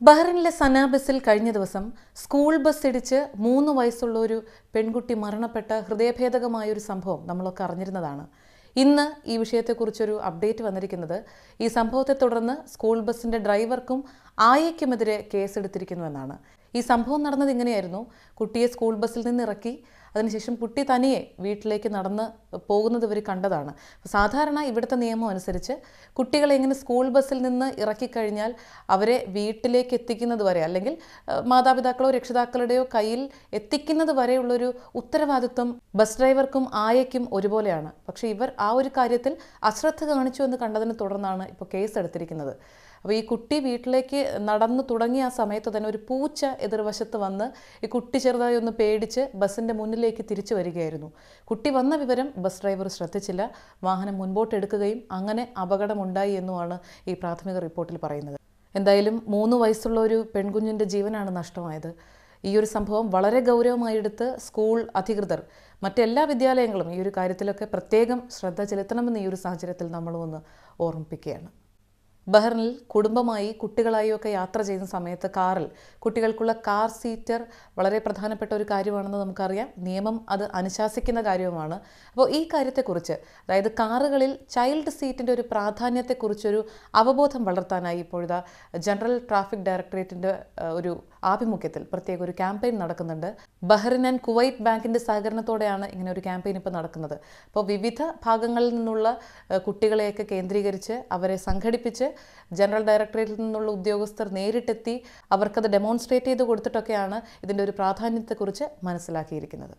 ബഹ്റിനിലെ സനാ ബസ്സിൽ കഴിഞ്ഞ ദിവസം സ്കൂൾ ബസ് ഇടിച്ച് മൂന്ന് വയസ്സുള്ള ഒരു പെൺകുട്ടി മരണപ്പെട്ട ഹൃദയഭേദകമായ ഒരു സംഭവം നമ്മളൊക്കെ അറിഞ്ഞിരുന്നതാണ് ഇന്ന് ഈ വിഷയത്തെക്കുറിച്ചൊരു അപ്ഡേറ്റ് വന്നിരിക്കുന്നത് ഈ സംഭവത്തെ തുടർന്ന് സ്കൂൾ ബസ്സിൻ്റെ ഡ്രൈവർക്കും ആയയ്ക്കുമെതിരെ കേസെടുത്തിരിക്കുന്നുവെന്നാണ് ഈ സംഭവം നടന്നത് ഇങ്ങനെയായിരുന്നു കുട്ടിയെ സ്കൂൾ ബസ്സിൽ നിന്ന് ഇറക്കി അതിനുശേഷം കുട്ടി തനിയെ വീട്ടിലേക്ക് നടന്ന് പോകുന്നത് ഇവർ കണ്ടതാണ് സാധാരണ ഇവിടുത്തെ നിയമം അനുസരിച്ച് കുട്ടികളെ ഇങ്ങനെ സ്കൂൾ ബസ്സിൽ നിന്ന് ഇറക്കിക്കഴിഞ്ഞാൽ അവരെ വീട്ടിലേക്ക് എത്തിക്കുന്നത് വരെ അല്ലെങ്കിൽ ഏഹ്, മാതാപിതാക്കളോ രക്ഷിതാക്കളുടെയോ കയ്യിൽ എത്തിക്കുന്നത് വരെയുള്ളൊരു ഉത്തരവാദിത്വം ബസ് ഡ്രൈവർക്കും ആയയ്ക്കും ഒരുപോലെയാണ് പക്ഷേ ഇവർ ആ ഒരു കാര്യത്തിൽ അശ്രദ്ധ കാണിച്ചു എന്ന് കണ്ടതിനെ തുടർന്നാണ് ഇപ്പോൾ കേസ് എടുത്തിരിക്കുന്നത് അപ്പോൾ ഈ കുട്ടി വീട്ടിലേക്ക് നടന്നു തുടങ്ങിയ ആ സമയത്ത് തന്നെ ഒരു പൂച്ച എതിർവശത്ത് വന്ന് ഈ കുട്ടി ചെറുതായി ഒന്ന് പേടിച്ച് ബസ്സിൻ്റെ മുന്നിലേക്ക് തിരിച്ചു വരികയായിരുന്നു കുട്ടി വന്ന വിവരം ബസ് ഡ്രൈവർ ശ്രദ്ധിച്ചില്ല വാഹനം മുൻപോട്ട് എടുക്കുകയും അങ്ങനെ അപകടമുണ്ടായി എന്നുമാണ് ഈ പ്രാഥമിക റിപ്പോർട്ടിൽ പറയുന്നത് എന്തായാലും മൂന്ന് വയസ്സുള്ള ഒരു പെൺകുഞ്ഞിൻ്റെ ജീവനാണ് നഷ്ടമായത് ഈ ഒരു സംഭവം വളരെ ഗൗരവമായി എടുത്ത് സ്കൂൾ അധികൃതർ മറ്റെല്ലാ വിദ്യാലയങ്ങളും ഈ ഒരു കാര്യത്തിലൊക്കെ പ്രത്യേകം ശ്രദ്ധ ചെലുത്തണമെന്ന് ഈ ഒരു സാഹചര്യത്തിൽ നമ്മളും ഒന്ന് ഓർമ്മിപ്പിക്കുകയാണ് ബഹ്റിനിൽ കുടുംബമായി കുട്ടികളായും ഒക്കെ യാത്ര ചെയ്യുന്ന സമയത്ത് കാറിൽ കുട്ടികൾക്കുള്ള കാർ സീറ്റർ വളരെ പ്രധാനപ്പെട്ട ഒരു കാര്യമാണെന്ന് നമുക്കറിയാം നിയമം അത് അനുശാസിക്കുന്ന കാര്യവുമാണ് അപ്പോൾ ഈ കാര്യത്തെക്കുറിച്ച് അതായത് കാറുകളിൽ ചൈൽഡ് സീറ്റിൻ്റെ ഒരു പ്രാധാന്യത്തെക്കുറിച്ചൊരു അവബോധം വളർത്താനായി ഇപ്പോഴത്തെ ജനറൽ ട്രാഫിക് ഡയറക്ടറേറ്റിൻ്റെ ഒരു ആഭിമുഖ്യത്തിൽ പ്രത്യേക ഒരു ക്യാമ്പയിൻ നടക്കുന്നുണ്ട് ബഹ്റിൻ ആൻഡ് കുവൈറ്റ് ബാങ്കിൻ്റെ സഹകരണത്തോടെയാണ് ഇങ്ങനെ ഒരു ക്യാമ്പയിൻ ഇപ്പോൾ നടക്കുന്നത് അപ്പോൾ വിവിധ ഭാഗങ്ങളിൽ നിന്നുള്ള ഏഹ്, കുട്ടികളെയൊക്കെ കേന്ദ്രീകരിച്ച് അവരെ സംഘടിപ്പിച്ച് ജനറൽ ഡയറക്ടറേറ്റിൽ നിന്നുള്ള ഉദ്യോഗസ്ഥർ നേരിട്ടെത്തി അവർക്കത് ഡെമോൺസ്ട്രേറ്റ് ചെയ്ത് കൊടുത്തിട്ടൊക്കെയാണ് ഇതിൻ്റെ ഒരു പ്രാധാന്യത്തെക്കുറിച്ച് മനസ്സിലാക്കിയിരിക്കുന്നത്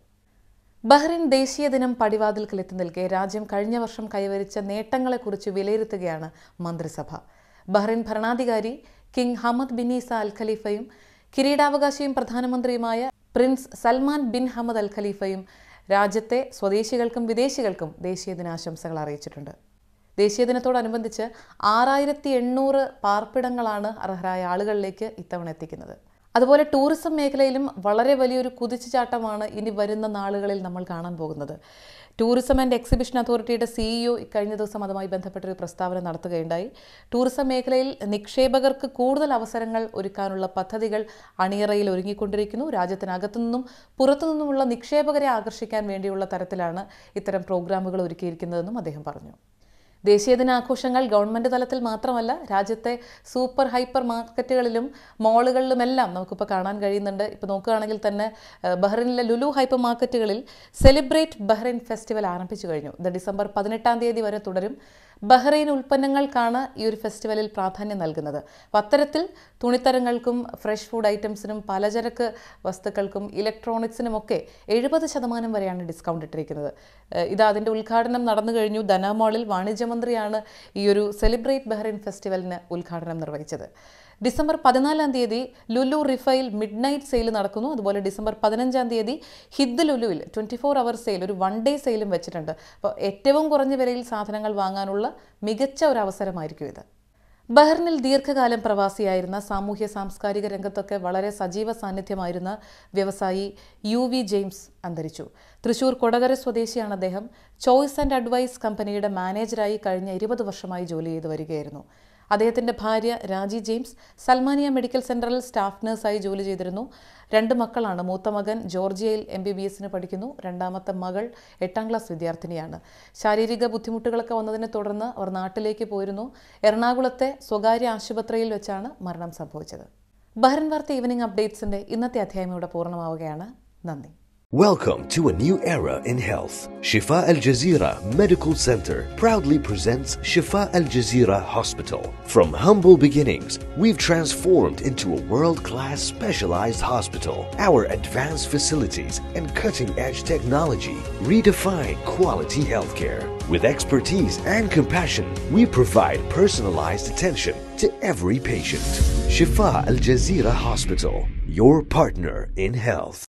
ബഹ്റിൻ ദേശീയ ദിനം പടിവാതിൽക്കൽ എത്തി നിൽക്കെ രാജ്യം കഴിഞ്ഞ വർഷം കൈവരിച്ച നേട്ടങ്ങളെക്കുറിച്ച് വിലയിരുത്തുകയാണ് മന്ത്രിസഭ ബഹ്റിൻ ഭരണാധികാരി king Hamad bin Isa Al ഖലീഫയും കിരീടാവകാശിയും പ്രധാനമന്ത്രിയുമായ prince Salman bin Hamad Al ഖലീഫയും രാജ്യത്തെ സ്വദേശികൾക്കും വിദേശികൾക്കും ദേശീയ ദിനാശംസകൾ അറിയിച്ചിട്ടുണ്ട് ദേശീയ ദിനത്തോടനുബന്ധിച്ച് ആറായിരത്തി എണ്ണൂറ് പാർപ്പിടങ്ങളാണ് അർഹരായ ആളുകളിലേക്ക് ഇത്തവണ എത്തിക്കുന്നത് അതുപോലെ ടൂറിസം മേഖലയിലും വളരെ വലിയൊരു കുതിച്ചുചാട്ടമാണ് ഇനി വരുന്ന നാളുകളിൽ നമ്മൾ കാണാൻ പോകുന്നത് ടൂറിസം ആൻഡ് എക്സിബിഷൻ അതോറിറ്റിയുടെ സിഇഒ കഴിഞ്ഞ ദിവസം അതുമായി ബന്ധപ്പെട്ടൊരു പ്രസ്താവന നടത്തുകയുണ്ടായി ടൂറിസം മേഖലയിൽ നിക്ഷേപകർക്ക് കൂടുതൽ അവസരങ്ങൾ ഒരുക്കാനുള്ള പദ്ധതികൾ അണിയറയിൽ ഒരുങ്ങിക്കൊണ്ടിരിക്കുന്നു രാജ്യത്തിനകത്തു നിന്നും പുറത്തു നിന്നുമുള്ള നിക്ഷേപകരെ ആകർഷിക്കാൻ വേണ്ടിയുള്ള തരത്തിലാണ് ഇത്തരം പ്രോഗ്രാമുകൾ ഒരുക്കിയിരിക്കുന്നതെന്നും അദ്ദേഹം പറഞ്ഞു ദേശീയ ദിനാഘോഷങ്ങൾ ഗവൺമെൻറ് തലത്തിൽ മാത്രമല്ല രാജ്യത്തെ സൂപ്പർ ഹൈപ്പർ മാർക്കറ്റുകളിലും മാളുകളിലുമെല്ലാം നമുക്കിപ്പോൾ കാണാൻ കഴിയുന്നുണ്ട് ഇപ്പോൾ നോക്കുകയാണെങ്കിൽ തന്നെ ഏഹ്, ബഹ്റിനിലെ ലുലു ഹൈപ്പർ മാർക്കറ്റുകളിൽ സെലിബ്രേറ്റ് ബഹ്റിൻ ഫെസ്റ്റിവൽ ആരംഭിച്ചു കഴിഞ്ഞു ഇത് ഡിസംബർ പതിനെട്ടാം തീയതി വരെ തുടരും ബഹ്റൈൻ ഉൽപ്പന്നങ്ങൾക്കാണ് ഈ ഒരു ഫെസ്റ്റിവലിൽ പ്രാധാന്യം നൽകുന്നത് അപ്പോൾ അത്തരത്തിൽ തുണിത്തരങ്ങൾക്കും ഫ്രഷ് ഫുഡ് ഐറ്റംസിനും പലചരക്ക് വസ്തുക്കൾക്കും ഇലക്ട്രോണിക്സിനുമൊക്കെ എഴുപത് ശതമാനം വരെയാണ് ഡിസ്കൗണ്ട് ഇട്ടിരിക്കുന്നത് ഏഹ് ഇത് അതിൻ്റെ ഉദ്ഘാടനം നടന്നു കഴിഞ്ഞു ധന മാളിൽ വാണിജ്യമന്ത്രിയാണ് ഈ ഒരു സെലിബ്രേറ്റ് ബഹ്റൈൻ ഫെസ്റ്റിവലിന് ഉദ്ഘാടനം നിർവഹിച്ചത് ഡിസംബർ പതിനാലാം തീയതി ലുലു റിഫൈൽ മിഡ് നൈറ്റ് സെയിൽ നടക്കുന്നു അതുപോലെ ഡിസംബർ പതിനഞ്ചാം തീയതി ഹിദ് ലുലുവിൽ ട്വൻറ്റി ഫോർ അവർ സെയിൽ ഒരു വൺ ഡേ സെയിലും വെച്ചിട്ടുണ്ട് അപ്പോൾ ഏറ്റവും കുറഞ്ഞ വിലയിൽ സാധനങ്ങൾ വാങ്ങാനുള്ള മികച്ച ഒരു അവസരമായിരിക്കും ഇത് ബഹ്റിനിൽ ദീർഘകാലം പ്രവാസിയായിരുന്ന സാമൂഹ്യ സാംസ്കാരിക രംഗത്തൊക്കെ വളരെ സജീവ സാന്നിധ്യമായിരുന്ന വ്യവസായി യു വി ജെയിംസ് അന്തരിച്ചു തൃശൂർ കൊടകര സ്വദേശിയാണ് അദ്ദേഹം ചോയ്സ് ആൻഡ് അഡ്വൈസ് കമ്പനിയുടെ മാനേജരായി കഴിഞ്ഞ ഇരുപത് വർഷമായി ജോലി ചെയ്തു വരികയായിരുന്നു അദ്ദേഹത്തിൻ്റെ ഭാര്യ രാജി ജെയിംസ് സൽമാനിയ മെഡിക്കൽ സെൻറ്ററിൽ സ്റ്റാഫ് നഴ്സായി ജോലി ചെയ്തിരുന്നു രണ്ട് മക്കളാണ് മൂത്ത മകൻ ജോർജിയയിൽ എം ബി ബി എസിന് പഠിക്കുന്നു രണ്ടാമത്തെ മകൾ എട്ടാം ക്ലാസ് വിദ്യാർത്ഥിനിയാണ് ശാരീരിക ബുദ്ധിമുട്ടുകളൊക്കെ വന്നതിനെ തുടർന്ന് അവർ നാട്ടിലേക്ക് പോയിരുന്നു എറണാകുളത്തെ സ്വകാര്യ ആശുപത്രിയിൽ വെച്ചാണ് മരണം സംഭവിച്ചത് ബഹ്റിൻ വാർത്ത ഈവനിംഗ് അപ്ഡേറ്റ്സിൻ്റെ ഇന്നത്തെ അധ്യായം ഇവിടെ പൂർണ്ണമാവുകയാണ് നന്ദി Welcome to a new era in health. Shifa Al Jazeera Medical Center proudly presents Shifa Al Jazeera Hospital. From humble beginnings, we've transformed into a world class specialized hospital. Our advanced facilities and cutting edge technology redefine quality healthcare. With expertise and compassion, we provide personalized attention to every patient. Shifa Al Jazeera Hospital, your partner in health.